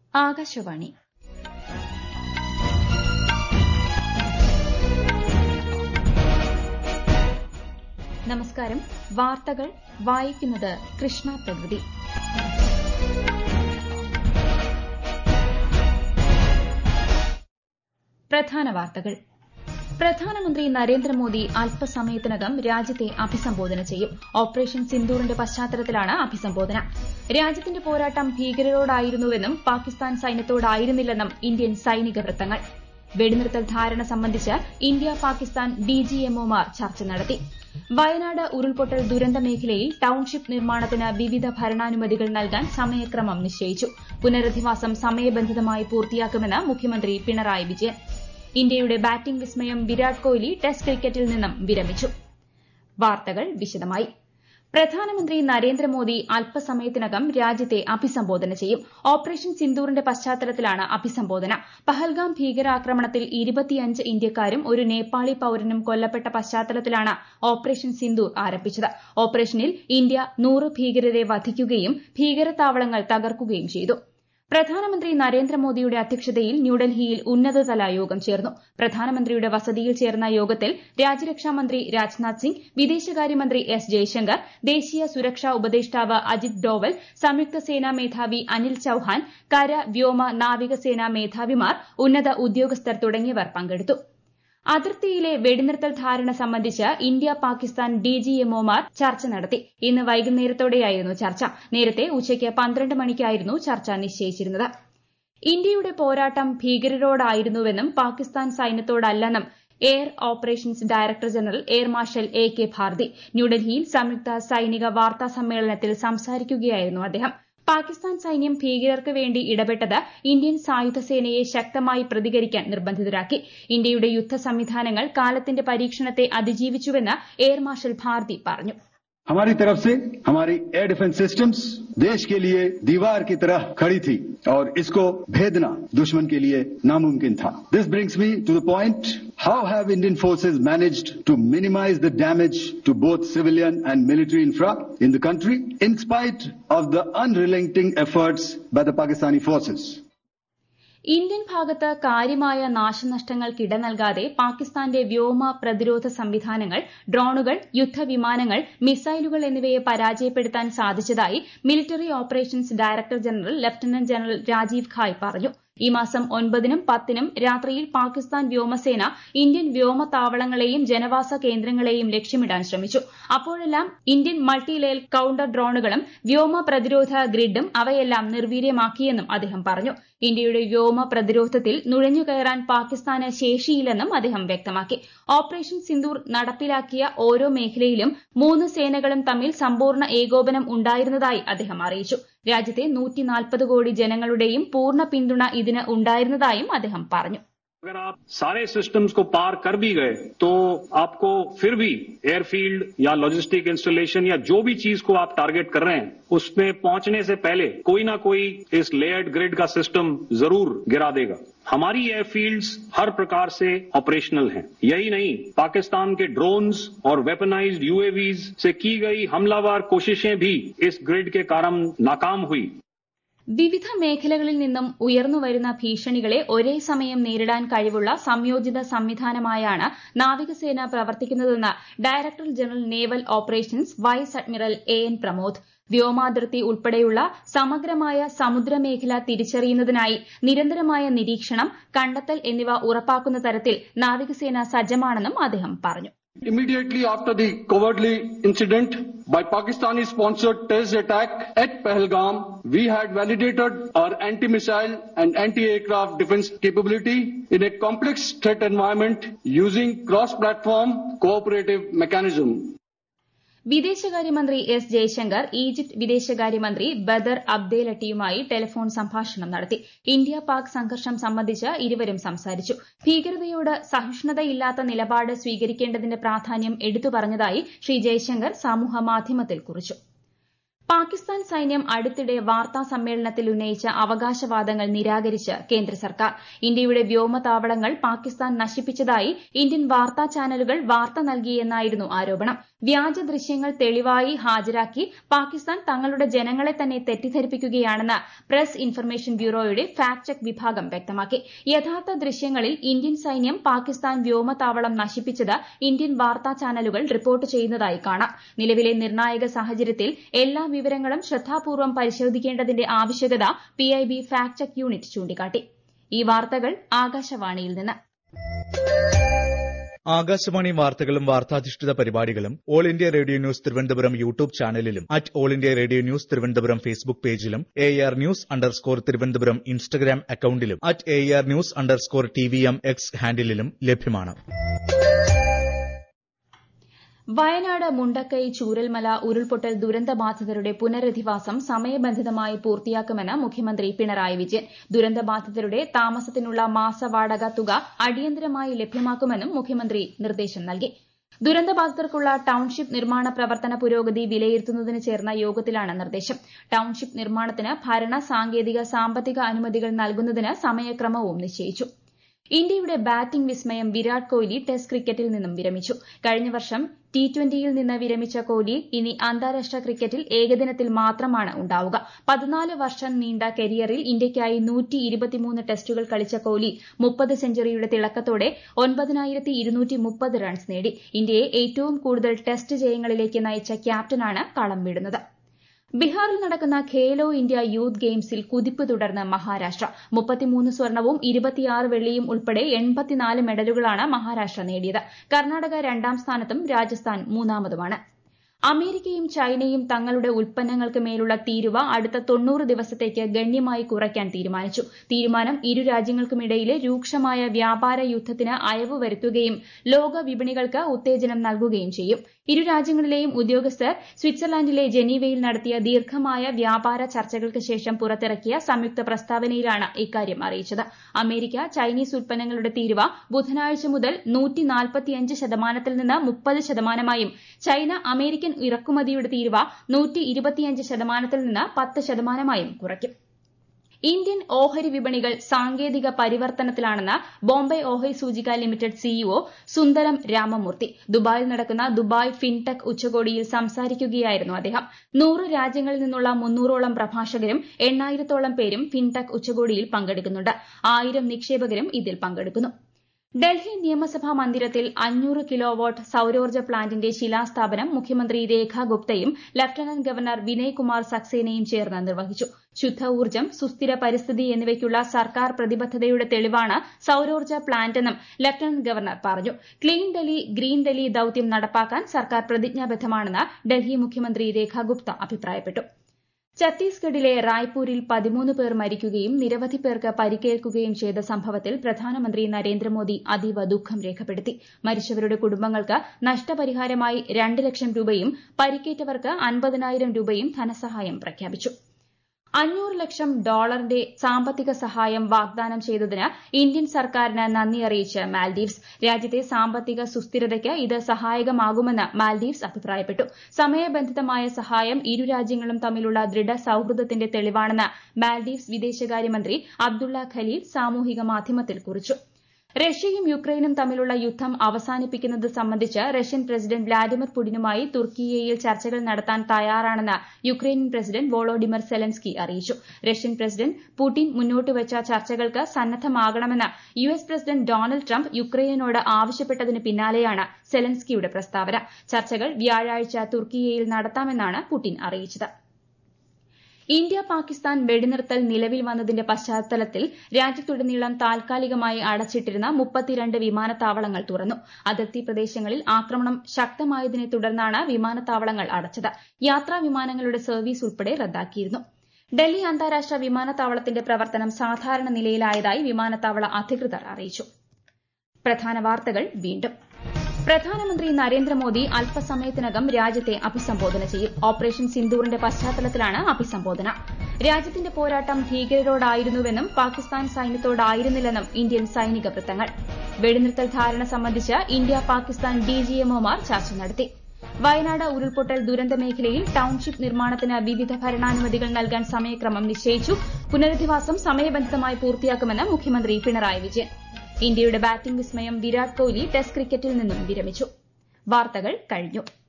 ആകാശവാണി നമസ്കാരം വാർത്തകൾ വായിക്കുന്നത് കൃഷ്ണ പ്രകൃതി പ്രധാന വാർത്തകൾ പ്രധാനമന്ത്രി നരേന്ദ്രമോദി അല്പസമയത്തിനകം രാജ്യത്തെ അഭിസംബോധന ചെയ്യും ഓപ്പറേഷൻ സിന്ദൂറിന്റെ പശ്ചാത്തലത്തിലാണ് അഭിസംബോധന രാജ്യത്തിന്റെ പോരാട്ടം ഭീകരരോടായിരുന്നുവെന്നും പാകിസ്ഥാൻ സൈന്യത്തോടായിരുന്നില്ലെന്നും ഇന്ത്യൻ സൈനിക വൃത്തങ്ങൾ വെടിനിർത്തൽ ധാരണ സംബന്ധിച്ച് ഇന്ത്യ പാകിസ്ഥാൻ ഡിജിഎംഒമാർ ചർച്ച നടത്തി വയനാട് ഉരുൾപൊട്ടൽ ദുരന്ത മേഖലയിൽ ടൌൺഷിപ്പ് നിർമ്മാണത്തിന് വിവിധ ഭരണാനുമതികൾ നൽകാൻ സമയക്രമം നിശ്ചയിച്ചു പുനരധിവാസം സമയബന്ധിതമായി പൂർത്തിയാക്കുമെന്ന് മുഖ്യമന്ത്രി പിണറായി വിജയൻ ഇന്ത്യയുടെ ബാറ്റിംഗ് വിസ്മയം വിരാട് കോഹ്ലി ടെസ്റ്റ് ക്രിക്കറ്റിൽ നിന്നും വിരമിച്ചു വാർത്തകൾ വിശദമായി പ്രധാനമന്ത്രി നരേന്ദ്രമോദി അല്പസമയത്തിനകം രാജ്യത്തെ അഭിസംബോധന ചെയ്യും ഓപ്പറേഷൻ സിന്ദൂറിന്റെ പശ്ചാത്തലത്തിലാണ് അഭിസംബോധന പഹൽഗാം ഭീകരാക്രമണത്തിൽ ഇരുപത്തിയഞ്ച് ഇന്ത്യക്കാരും ഒരു നേപ്പാളി പൌരനും കൊല്ലപ്പെട്ട പശ്ചാത്തലത്തിലാണ് ഓപ്പറേഷൻ സിന്ദൂർ ആരംഭിച്ചത് ഓപ്പറേഷനിൽ ഇന്ത്യ നൂറ് ഭീകരരെ വധിക്കുകയും ഭീകരതാവളങ്ങൾ തകർക്കുകയും ചെയ്തു പ്രധാനമന്ത്രി നരേന്ദ്രമോദിയുടെ അധ്യക്ഷതയിൽ ന്യൂഡൽഹിയിൽ ഉന്നതതല യോഗം ചേർന്നു പ്രധാനമന്ത്രിയുടെ വസതിയിൽ ചേർന്ന യോഗത്തിൽ രാജ്യരക്ഷാമന്ത്രി രാജ്നാഥ് സിംഗ് വിദേശകാര്യമന്ത്രി എസ് ജയശങ്കർ ദേശീയ സുരക്ഷാ ഉപദേഷ്ടാവ് അജിത് ഡോവൽ സംയുക്ത സേനാ മേധാവി അനിൽ ചൌഹാൻ കര വ്യോമ നാവികസേനാ മേധാവിമാർ ഉന്നത ഉദ്യോഗസ്ഥർ തുടങ്ങിയവർ പങ്കെടുത്തു അതിർത്തിയിലെ വെടിനിർത്തൽ ധാരണ സംബന്ധിച്ച് ഇന്ത്യ പാകിസ്ഥാൻ ഡിജിഎംഒമാർ ചർച്ച നടത്തി ഇന്ന് വൈകുന്നേരത്തോടെയായിരുന്നു ചർച്ച നേരത്തെ ഉച്ചയ്ക്ക് പന്ത്രണ്ട് മണിക്കായിരുന്നു ചർച്ച നിശ്ചയിച്ചിരുന്നത് ഇന്ത്യയുടെ പോരാട്ടം ഭീകരരോടായിരുന്നുവെന്നും പാകിസ്ഥാൻ സൈന്യത്തോടല്ലെന്നും air operations director general air marshal A K Bharti ന്യൂഡൽഹിയിൽ സംയുക്ത സൈനിക വാർത്താ സമ്മേളനത്തിൽ സംസാരിക്കുകയായിരുന്നു അദ്ദേഹം പാകിസ്ഥാൻ സൈന്യം ഭീകരർക്ക് വേണ്ടി ഇടപെട്ടത് ഇന്ത്യൻ സായുധ സേനയെ ശക്തമായി പ്രതികരിക്കാൻ നിർബന്ധിതരാക്കി ഇന്ത്യയുടെ യുദ്ധ സംവിധാനങ്ങൾ കാലത്തിന്റെ പരീക്ഷണത്തെ അതിജീവിച്ചുവെന്ന് എയർ മാർഷൽ ഭാർതി പറഞ്ഞു हमारी तरफ से हमारी एयर डिफेंस सिस्टम्स देश के लिए दीवार की तरह खड़ी थी और इसको भेदना दुश्मन के लिए नामुमकिन था this brings me to the point how have Indian forces managed to minimise the damage to both civilian and military infra in the country in spite of the unrelenting efforts by the Pakistani forces Indian ഭാഗത്ത് കാര്യമായ നാശനഷ്ടങ്ങൾക്കിട നൽകാതെ പാകിസ്ഥാന്റെ വ്യോമ പ്രതിരോധ സംവിധാനങ്ങൾ ഡ്രോണുകൾ യുദ്ധവിമാനങ്ങൾ മിസൈലുകൾ എന്നിവയെ പരാജയപ്പെടുത്താൻ സാധിച്ചതായി military operations director general lieutenant general Rajiv Ghai പറഞ്ഞു ഈ മാസം ഒൻപതിനും പത്തിനും രാത്രിയിൽ പാകിസ്ഥാൻ വ്യോമസേന ഇന്ത്യൻ വ്യോമതാവളങ്ങളെയും ജനവാസ കേന്ദ്രങ്ങളെയും ലക്ഷ്യമിടാൻ ശ്രമിച്ചു അപ്പോഴെല്ലാം ഇന്ത്യൻ മൾട്ടി ലെയർ കൌണ്ടർ ഡ്രോണുകളും വ്യോമ പ്രതിരോധ ഗ്രിഡും അവയെല്ലാം നിർവീര്യമാക്കിയെന്നും അദ്ദേഹം പറഞ്ഞു ഇന്ത്യയുടെ വ്യോമ പ്രതിരോധത്തിൽ നുഴഞ്ഞുകയറാൻ പാകിസ്ഥാന് ശേഷിയില്ലെന്നും അദ്ദേഹം വ്യക്തമാക്കി ഓപ്പറേഷൻ സിന്ദൂർ നടപ്പിലാക്കിയ ഓരോ മേഖലയിലും മൂന്ന് സേനകളും തമ്മിൽ സമ്പൂർണ്ണ ഏകോപനം ഉണ്ടായിരുന്നതായി അദ്ദേഹം അറിയിച്ചു രാജ്യത്തെ നൂറ്റിനാൽപ്പത് കോടി ജനങ്ങളുടെയും പൂർണ്ണ പിന്തുണ ഇതിന് ഉണ്ടായിരുന്നതായും അദ്ദേഹം പറഞ്ഞു अगर आप सारे सिस्टम्स को पार कर भी गए तो आपको फिर भी एयरफील्ड या लॉजिस्टिक इंस्टॉलेशन या जो भी चीज को आप टारगेट कर रहे हैं उसमें पहुंचने से पहले कोई ना कोई इस लेयर्ड ग्रिड का सिस्टम जरूर गिरा देगा हमारी एयरफील्ड्स हर प्रकार से ऑपरेशनल हैं यही नहीं पाकिस्तान के ड्रोन्स और वेपनाइज्ड यूएवीज से की गई हमलावर कोशिशें भी इस ग्रिड के कारण नाकाम हुई വിവിധ മേഖലകളിൽ നിന്നും ഉയർന്നുവരുന്ന ഭീഷണികളെ ഒരേ സമയം നേരിടാൻ കഴിവുള്ള സംയോജിത സംവിധാനമായാണ് നാവികസേന പ്രവർത്തിക്കുന്നതെന്ന് director general naval operations vice admiral A N Pramod വ്യോമാതിർത്തി ഉൾപ്പെടെയുള്ള സമഗ്രമായ സമുദ്രമേഖല തിരിച്ചറിയുന്നതിനായി നിരന്തരമായ നിരീക്ഷണം കണ്ടെത്തൽ എന്നിവ ഉറപ്പാക്കുന്ന തരത്തിൽ നാവികസേന സജ്ജമാണെന്നും അദ്ദേഹം പറഞ്ഞു Immediately after the cowardly incident by Pakistani sponsored terrorist attack at Pahalgam, we had validated our anti-missile and anti-aircraft defense capability in a complex threat environment using cross-platform cooperative mechanism. വിദേശകാര്യമന്ത്രി എസ് ജയശങ്കർ ഈജിപ്ത് വിദേശകാര്യമന്ത്രി Badr അബ്ദേലട്ടിയുമായി telephone സംഭാഷണം നടത്തി India Pak സംഘർഷം സംബന്ധിച്ച് ഇരുവരും സംസാരിച്ചു ഭീകരതയോട് സഹിഷ്ണുതയില്ലാത്ത നിലപാട് സ്വീകരിക്കേണ്ടതിന്റെ പ്രാധാന്യം എടുത്തു പറഞ്ഞതായി ശ്രീ ജയശങ്കർ സമൂഹ മാധ്യമത്തിൽ കുറിച്ചു പാകിസ്ഥാൻ സൈന്യം അടുത്തിടെ വാർത്താ സമ്മേളനത്തിൽ ഉന്നയിച്ച അവകാശവാദങ്ങൾ നിരാകരിച്ച് കേന്ദ്ര സർക്കാർ ഇന്ത്യയുടെ വ്യോമതാവളങ്ങൾ പാകിസ്ഥാൻ നശിപ്പിച്ചതായി ഇന്ത്യൻ വാർത്താ ചാനലുകൾ വാർത്ത നൽകിയെന്നായിരുന്നു ആരോപണം വ്യാജ ദൃശ്യങ്ങൾ തെളിവായി ഹാജരാക്കി പാകിസ്ഥാൻ തങ്ങളുടെ ജനങ്ങളെ തന്നെ തെറ്റിദ്ധരിപ്പിക്കുകയാണെന്ന് പ്രസ് ഇൻഫർമേഷൻ ബ്യൂറോയുടെ ഫാക്ട് ചെക്ക് വിഭാഗം വ്യക്തമാക്കി യഥാർത്ഥ ദൃശ്യങ്ങളിൽ ഇന്ത്യൻ സൈന്യം പാകിസ്ഥാൻ വ്യോമതാവളം നശിപ്പിച്ചത് ഇന്ത്യൻ വാർത്താ ചാനലുകൾ റിപ്പോർട്ട് ചെയ്യുന്നതായി കാണാം നിലവിലെ നിർണായക സാഹചര്യത്തിൽ എല്ലാ വിവരങ്ങളും ശ്രദ്ധാപൂർവ്വം പരിശോധിക്കേണ്ടതിന്റെ ആവശ്യകത പിഐബി ഫാക്ട് ചെക്ക് യൂണിറ്റ് ചൂണ്ടിക്കാട്ടി ഈ വാർത്തകൾ ആകാശവാണിയിൽ നിന്ന് ആകാശവാണി വാർത്തകളും വാർത്താധിഷ്ഠിത പരിപാടികളും All India Radio news Thiruvananthapuram YouTube ചാനലിലും at All India Radio news Thiruvananthapuram Facebook പേജിലും A R news underscore Thiruvananthapuram Instagram അക്കൌണ്ടിലും at A R news underscore T V M X ഹാൻഡിലും ലഭ്യമാണ് വയനാട് മുണ്ടക്കൈ ചൂരൽമല ഉരുൾപൊട്ടൽ ദുരന്തബാധിതരുടെ പുനരധിവാസം സമയബന്ധിതമായി പൂർത്തിയാക്കുമെന്ന് മുഖ്യമന്ത്രി പിണറായി വിജയൻ ദുരന്തബാധിതരുടെ താമസത്തിനുള്ള മാസവാടക തുക അടിയന്തരമായി ലഭ്യമാക്കുമെന്നും മുഖ്യമന്ത്രി നിർദ്ദേശം നൽകി ദുരന്തബാധിതർക്കുള്ള ടൌൺഷിപ്പ് നിർമ്മാണ പ്രവർത്തന പുരോഗതി വിലയിരുത്തുന്നതിന് ചേർന്ന യോഗത്തിലാണ് നിർദ്ദേശം ടൌൺഷിപ്പ് നിർമ്മാണത്തിന് ഭരണ സാങ്കേതിക സാമ്പത്തിക അനുമതികൾ നൽകുന്നതിന് സമയക്രമവും നിശ്ചയിച്ചു ഇന്ത്യയുടെ ബാറ്റിംഗ് വിസ്മയം വിരാട് കോഹ്ലി ടെസ്റ്റ് ക്രിക്കറ്റിൽ നിന്നും വിരമിച്ചു കഴിഞ്ഞ വർഷം ടി ട്വന്റിയിൽ നിന്ന് വിരമിച്ച കോഹ്ലി ഇനി അന്താരാഷ്ട്ര ക്രിക്കറ്റിൽ ഏകദിനത്തിൽ മാത്രമാണ് ഉണ്ടാവുക പതിനാല് വർഷം നീണ്ട കരിയറിൽ ഇന്ത്യയ്ക്കായി നൂറ്റി ഇരുപത്തിമൂന്ന് ടെസ്റ്റുകൾ കളിച്ച കോഹ്ലി മുപ്പത് സെഞ്ചുറിയുടെ തിളക്കത്തോടെ ഒൻപതിനായിരത്തി ഇരുന്നൂറ്റി മുപ്പത് റൺസ് നേടി ഇന്ത്യയെ ഏറ്റവും കൂടുതൽ ടെസ്റ്റ് ജയങ്ങളിലേക്ക് നയിച്ച ക്യാപ്റ്റനാണ് കളം വിടുന്നത് ബീഹാറിൽ നടക്കുന്ന ഖേലോ ഇന്ത്യ യൂത്ത് ഗെയിംസിൽ കുതിപ്പ് തുടർന്ന് മഹാരാഷ്ട്ര മുപ്പത്തിമൂന്ന് സ്വർണവും ഇരുപത്തിയാറ് വെള്ളിയും ഉൾപ്പെടെ എൺപത്തിനാല് മെഡലുകളാണ് മഹാരാഷ്ട്ര നേടിയത് കർണാടക രണ്ടാം സ്ഥാനത്തും രാജസ്ഥാൻ മൂന്നാമതുമാണ് അമേരിക്കയും ചൈനയും തങ്ങളുടെ ഉൽപ്പന്നങ്ങൾക്ക് മേലുള്ള തീരുവ അടുത്ത തൊണ്ണൂറ് ദിവസത്തേക്ക് ഗണ്യമായി കുറയ്ക്കാൻ തീരുമാനിച്ചു തീരുമാനം ഇരു രാജ്യങ്ങൾക്കുമിടയിലെ രൂക്ഷമായ വ്യാപാര യുദ്ധത്തിന് അയവ് വരുത്തുകയും ലോക വിപണികൾക്ക് ഉത്തേജനം നൽകുകയും ചെയ്യും ഇരു രാജ്യങ്ങളിലെയും ഉദ്യോഗസ്ഥർ സ്വിറ്റ്സർലാൻഡിലെ ജനീവയിൽ നടത്തിയ ദീർഘമായ വ്യാപാര ചർച്ചകൾക്ക് ശേഷം പുറത്തിറക്കിയ സംയുക്ത പ്രസ്താവനയിലാണ് ഇക്കാര്യം അറിയിച്ചത് അമേരിക്ക ചൈനീസ് ഉൽപ്പന്നങ്ങളുടെ തീരുവ ബുധനാഴ്ച മുതൽ ശതമാനത്തിൽ നിന്ന് മുപ്പത് ശതമാനമായും ചൈന അമേരിക്കൻ ഇറക്കുമതിയുടെ തീരുവ നൂറ്റി ഇരുപത്തിയഞ്ച് ശതമാനത്തിൽ നിന്ന് പത്ത് ശതമാനമായും കുറയ്ക്കും ഇന്ത്യൻ ഓഹരി വിപണികൾ സാങ്കേതിക പരിവർത്തനത്തിലാണെന്ന് ബോംബെ ഓഹരി സൂചിക ലിമിറ്റഡ് സിഇഒ സുന്ദരം രാമമൂർത്തി ദുബായിൽ നടക്കുന്ന ദുബായ് ഫിൻടെക് ഉച്ചകോടിയിൽ സംസാരിക്കുകയായിരുന്നു അദ്ദേഹം നൂറ് രാജ്യങ്ങളിൽ നിന്നുള്ള മുന്നൂറോളം പ്രഭാഷകരും എണ്ണായിരത്തോളം പേരും ഫിൻടെക് ഉച്ചകോടിയിൽ പങ്കെടുക്കുന്നുണ്ട് ആയിരം നിക്ഷേപകരും ഇതിൽ പങ്കെടുക്കുന്നു ഡൽഹി നിയമസഭാ മന്ദിരത്തിൽ അഞ്ഞൂറ് കിലോവാട്ട് സൌരോർജ്ജ പ്ലാന്റിന്റെ ശിലാസ്ഥാപനം മുഖ്യമന്ത്രി രേഖ ഗുപ്തയും ലഫ്റ്റനന്റ് ഗവർണർ വിനയ് കുമാർ സക്സേനയും ചേർന്ന് നിർവഹിച്ചു ശുദ്ധ ഊർജ്ജം സുസ്ഥിര പരിസ്ഥിതി എന്നിവയ്ക്കുള്ള സർക്കാർ പ്രതിബദ്ധതയുടെ തെളിവാണ് സൌരോർജ്ജ പ്ലാന്റെന്നും ലഫ്റ്റനന്റ് ഗവർണർ പറഞ്ഞു ക്ലീൻ ഡൽഹി ഗ്രീൻ ഡൽഹി ദൌത്യം നടപ്പാക്കാൻ സർക്കാർ പ്രതിജ്ഞാബദ്ധമാണെന്ന് ഡൽഹി മുഖ്യമന്ത്രി രേഖ ഗുപ്ത അഭിപ്രായപ്പെട്ടു ഛത്തീസ്ഗഡിലെ റായ്പൂരിൽ പതിമൂന്ന് പേർ മരിക്കുകയും നിരവധി പേർക്ക് പരിക്കേൽക്കുകയും ചെയ്ത സംഭവത്തിൽ പ്രധാനമന്ത്രി നരേന്ദ്രമോദി അതീവ ദുഃഖം രേഖപ്പെടുത്തി മരിച്ചവരുടെ കുടുംബങ്ങൾക്ക് നഷ്ടപരിഹാരമായി രണ്ട് ലക്ഷം രൂപയും പരിക്കേറ്റവർക്ക് അൻപതിനായിരം രൂപയും ധനസഹായം പ്രഖ്യാപിച്ചു അഞ്ഞൂറ് ലക്ഷം ഡോളറിന്റെ സാമ്പത്തിക സഹായം വാഗ്ദാനം ചെയ്തതിന് ഇന്ത്യൻ സർക്കാരിന് നന്ദി അറിയിച്ച് മാൽദീവ്സ് രാജ്യത്തെ സാമ്പത്തിക സുസ്ഥിരതയ്ക്ക് ഇത് സഹായകമാകുമെന്ന് മാൽദീവ്സ് അഭിപ്രായപ്പെട്ടു സമയബന്ധിതമായ സഹായം ഇരു രാജ്യങ്ങളും തമ്മിലുള്ള ദൃഢ സൌഹൃദത്തിന്റെ തെളിവാണെന്ന് മാൽദീവ്സ് വിദേശകാര്യമന്ത്രി അബ്ദുള്ള ഖലീൽ സാമൂഹിക മാധ്യമത്തിൽ കുറിച്ചു റഷ്യയും യുക്രൈനും തമ്മിലുള്ള യുദ്ധം അവസാനിപ്പിക്കുന്നത് സംബന്ധിച്ച് റഷ്യൻ പ്രസിഡന്റ് വ്ളാഡിമിർ പുടിനുമായി തുർക്കിയയിൽ ചർച്ചകൾ നടത്താൻ തയ്യാറാണെന്ന് യുക്രൈനിയൻ പ്രസിഡന്റ് വോളോഡിമർ സെലൻസ്കി അറിയിച്ചു റഷ്യൻ പ്രസിഡന്റ് പുടിൻ മുന്നോട്ടുവച്ച ചർച്ചകൾക്ക് സന്നദ്ധമാകണമെന്ന് U S president Donald Trump യുക്രൈനിനോട് ആവശ്യപ്പെട്ടതിന് പിന്നാലെയാണ് സെലൻസ്കിയുടെ പ്രസ്താവന ചർച്ചകൾ വ്യാഴാഴ്ച തുർക്കിയയിൽ നടത്താമെന്നാണ് പുടിൻ അറിയിച്ചത് ഇന്ത്യ പാകിസ്ഥാൻ വെടിനിർത്തൽ നിലവിൽ വന്നതിന്റെ പശ്ചാത്തലത്തിൽ രാജ്യത്തുടനീളം താൽക്കാലികമായി അടച്ചിട്ടിരുന്ന മുപ്പത്തിരണ്ട് വിമാനത്താവളങ്ങൾ തുറന്നു അതിർത്തി പ്രദേശങ്ങളിൽ ആക്രമണം ശക്തമായതിനെ തുടർന്നാണ് വിമാനത്താവളങ്ങൾ അടച്ചത് യാത്രാ വിമാനങ്ങളുടെ സർവീസ് ഉൾപ്പെടെ റദ്ദാക്കിയിരുന്നു ഡൽഹി അന്താരാഷ്ട്ര വിമാനത്താവളത്തിന്റെ പ്രവർത്തനം സാധാരണ നിലയിലായതായി വിമാനത്താവള അധികൃതർ അറിയിച്ചു പ്രധാന വാർത്തകൾ വീണ്ടും പ്രധാനമന്ത്രി നരേന്ദ്രമോദി അല്പസമയത്തിനകം രാജ്യത്തെ അഭിസംബോധന ചെയ്യും ഓപ്പറേഷൻ സിന്ദൂറിന്റെ പശ്ചാത്തലത്തിലാണ് അഭിസംബോധന രാജ്യത്തിന്റെ പോരാട്ടം ഭീകരരോടായിരുന്നുവെന്നും പാകിസ്ഥാൻ സൈന്യത്തോടായിരുന്നില്ലെന്നും ഇന്ത്യൻ സൈനിക വൃത്തങ്ങൾ വെടിനിർത്തൽ ധാരണ സംബന്ധിച്ച് ഇന്ത്യ പാകിസ്ഥാൻ ഡിജിഎംഒമാർ ചർച്ച നടത്തി വയനാട് ഉരുൾപൊട്ടൽ ദുരന്ത മേഖലയിൽ ടൌൺഷിപ്പ് നിർമ്മാണത്തിന് വിവിധ ഭരണാനുമതികൾ നൽകാൻ സമയക്രമം നിശ്ചയിച്ചു പുനരധിവാസം സമയബന്ധിതമായി പൂർത്തിയാക്കുമെന്ന് മുഖ്യമന്ത്രി പിണറായി വിജയൻ ഇന്ത്യയുടെ ബാറ്റിംഗ് വിസ്മയം വിരാട് കോഹ്ലി ടെസ്റ്റ് ക്രിക്കറ്റിൽ നിന്നും വിരമിച്ചു വാർത്തകൾ കഴിഞ്ഞു